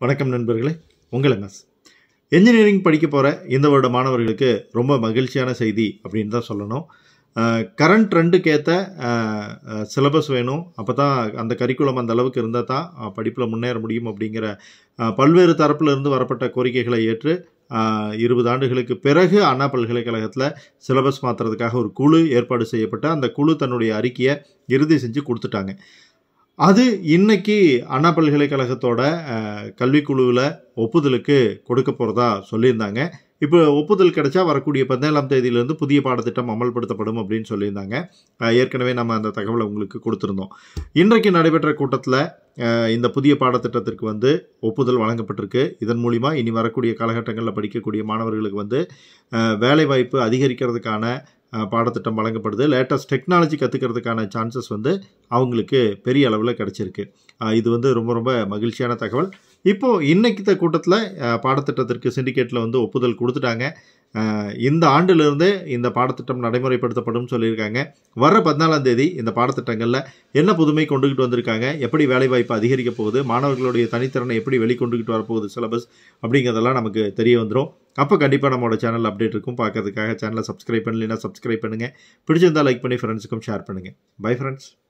வணக்கம் நண்பர்களே உங்கள் எம்எஸ் என்ஜினியரிங் படிக்க போகிற இந்த வருட மாணவர்களுக்கு ரொம்ப மகிழ்ச்சியான செய்தி அப்படின்னு தான் சொல்லணும் கரண்ட் ட்ரெண்டுக்கு ஏற்ற சிலபஸ் வேணும் அப்போ தான் அந்த கரிக்குலம் அந்த அளவுக்கு இருந்தால் தான் படிப்பில் முன்னேற முடியும் அப்படிங்கிற அஹ், பல்வேறு தரப்புல இருந்து வரப்பட்ட கோரிக்கைகளை ஏற்று அஹ், இருபது ஆண்டுகளுக்கு பிறகு அண்ணா பல்கலைக்கழகத்தில் சிலபஸ் மாற்றுறதுக்காக ஒரு குழு ஏற்பாடு செய்யப்பட்டு அந்த குழு தன்னுடைய அறிக்கையை இறுதி செஞ்சு கொடுத்துட்டாங்க அது இன்னைக்கு அண்ணா பல்கலைக்கழகத்தோட அஹ், கல்விக்குழுவில் ஒப்புதலுக்கு கொடுக்க போகிறதா சொல்லியிருந்தாங்க இப்போ ஒப்புதல் கிடைச்சா வரக்கூடிய பதினேழாம் தேதியிலேருந்து புதிய பாடத்திட்டம் அமல்படுத்தப்படும் அப்படின்னு சொல்லியிருந்தாங்க அஹ், ஏற்கனவே நம்ம அந்த தகவலை உங்களுக்கு கொடுத்துருந்தோம் இன்றைக்கு நடைபெற்ற கூட்டத்தில் இந்த புதிய பாடத்திட்டத்திற்கு வந்து ஒப்புதல் வழங்கப்பட்டிருக்கு இதன் மூலிமா இனி வரக்கூடிய காலகட்டங்களில் படிக்கக்கூடிய மாணவர்களுக்கு வந்து அஹ், வேலைவாய்ப்பு அதிகரிக்கிறதுக்கான அஹ், பாடத்திட்டம் வழங்கப்படுது லேட்டஸ்ட் டெக்னாலஜி கற்றுக்கிறதுக்கான சான்சஸ் வந்து அவங்களுக்கு பெரிய அளவில் கிடைச்சிருக்கு அஹ், இது வந்து ரொம்ப ரொம்ப மகிழ்ச்சியான தகவல் இப்போது இன்னைக்கு கூட்டத்தில் பாடத்திட்டத்திற்கு சிண்டிகேட்டில் வந்து ஒப்புதல் கொடுத்துட்டாங்க அஹ், இந்த ஆண்டிலிருந்து இந்த பாடத்திட்டம் நடைமுறைப்படுத்தப்படும் சொல்லியிருக்காங்க வர பதினாலாம் தேதி இந்த பாடத்திட்டங்களில் என்ன புதுமை கொண்டுகிட்டு வந்திருக்காங்க எப்படி வேலைவாய்ப்பு அதிகரிக்க போகுது மாணவர்களுடைய தனித்திறனை எப்படி வெளிக்கொண்டுகிட்டு வரப்போகுது சிலபஸ் அப்படிங்கிறதெல்லாம் நமக்கு தெரிய வந்துடும் அப்போ கண்டிப்பாக நம்மளோட சேனல் அப்டேட் இருக்கும் பார்க்கறதுக்காக சேனலை சப்ஸ்கிரைப் பண்ணலைன்னா சப்ஸ்கிரைப் பண்ணுங்கள் பிடிச்சிருந்தா லைக் பண்ணி ஃப்ரெண்ட்ஸுக்கும் ஷேர் பண்ணுங்கள் பை ஃப்ரெண்ட்ஸ்